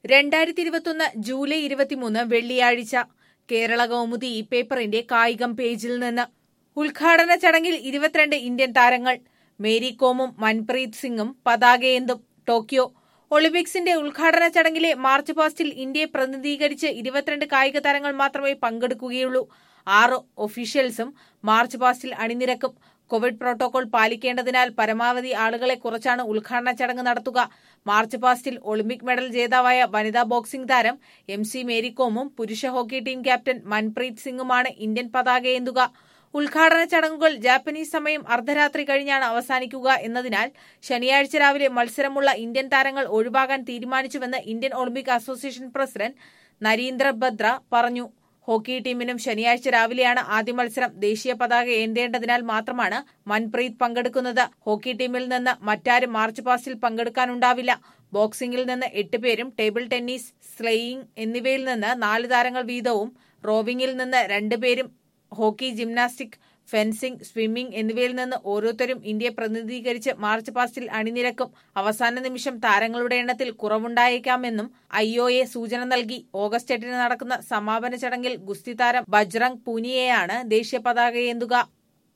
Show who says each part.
Speaker 1: രണ്ടായിരത്തി ഇരുപത്തൊന്ന് ജൂലൈ ഇരുപത്തിമൂന്ന് വെള്ളിയാഴ്ച കേരള കൗമുദി ഈ പേപ്പറിന്റെ കായികം പേജിൽ നിന്ന് ഉദ്ഘാടന ചടങ്ങിൽ ഇരുപത്തിരണ്ട് ഇന്ത്യൻ താരങ്ങൾ മേരി കോമും മൻപ്രീത് സിംഗും പതാകയേന്തും ടോക്കിയോ ഒളിമ്പിക്സിന്റെ ഉദ്ഘാടന ചടങ്ങിലെ മാർച്ച് പാസ്റ്റിൽ ഇന്ത്യയെ പ്രതിനിധീകരിച്ച് ഇരുപത്തിരണ്ട് കായിക താരങ്ങൾ മാത്രമേ പങ്കെടുക്കുകയുള്ളൂ ആറ് ഒഫീഷ്യൽസും മാർച്ച് പാസ്റ്റിൽ അണിനിരക്കും കോവിഡ് പ്രോട്ടോകോൾ പാലിക്കേണ്ടതിനാൽ പരമാവധി ആളുകളെ കുറച്ചാണ് ഉദ്ഘാടന ചടങ്ങ് നടത്തുക മാർച്ച് പാസ്റ്റിൽ ഒളിമ്പിക് മെഡൽ ജേതാവായ വനിതാ ബോക്സിംഗ് താരം എം സി മേരികോമും പുരുഷ ഹോക്കി ടീം ക്യാപ്റ്റൻ മൻപ്രീത് സിംഗുമാണ് ഇന്ത്യൻ പതാകയേന്തുക ഉദ്ഘാടന ചടങ്ങുകൾ ജാപ്പനീസ് സമയം അർദ്ധരാത്രി കഴിഞ്ഞാണ് അവസാനിക്കുക എന്നതിനാൽ ശനിയാഴ്ച രാവിലെ മത്സരമുള്ള ഇന്ത്യൻ താരങ്ങൾ ഒഴിവാകാൻ തീരുമാനിച്ചുവെന്ന് Indian olympic association president Narinder Batra പറഞ്ഞു ഹോക്കി ടീമിനും ശനിയാഴ്ച രാവിലെയാണ് ആദ്യ മത്സരം ദേശീയ പതാക ഏന്തേണ്ടതിനാൽ മാത്രമാണ് മൻപ്രീത് പങ്കെടുക്കുന്നത് ഹോക്കി ടീമിൽ നിന്ന് മറ്റാരും മാർച്ച് പാസ്റ്റിൽ പങ്കെടുക്കാനുണ്ടാവില്ല ബോക്സിംഗിൽ നിന്ന് എട്ട് പേരും ടേബിൾ ടെന്നീസ് സ്ലെയിങ് എന്നിവയിൽ നിന്ന് നാല് താരങ്ങൾ വീതവും റോവിംഗിൽ നിന്ന് രണ്ടുപേരും ഹോക്കി ജിംനാസ്റ്റിക് ഫെൻസിംഗ് സ്വിമ്മിംഗ് എന്നിവയിൽ നിന്ന് ഓരോരുത്തരും ഇന്ത്യയെ പ്രതിനിധീകരിച്ച് മാർച്ച് പാസ്റ്റിൽ അണിനിരക്കും അവസാന നിമിഷം താരങ്ങളുടെ എണ്ണത്തിൽ കുറവുണ്ടായേക്കാമെന്നും ഐ ഒ എ സൂചന നൽകി ഓഗസ്റ്റ് എട്ടിന് നടക്കുന്ന സമാപന ചടങ്ങിൽ ഗുസ്തി താരം ബജ്റംഗ് പൂനിയയാണ് ദേശീയ പതാകയേന്തുക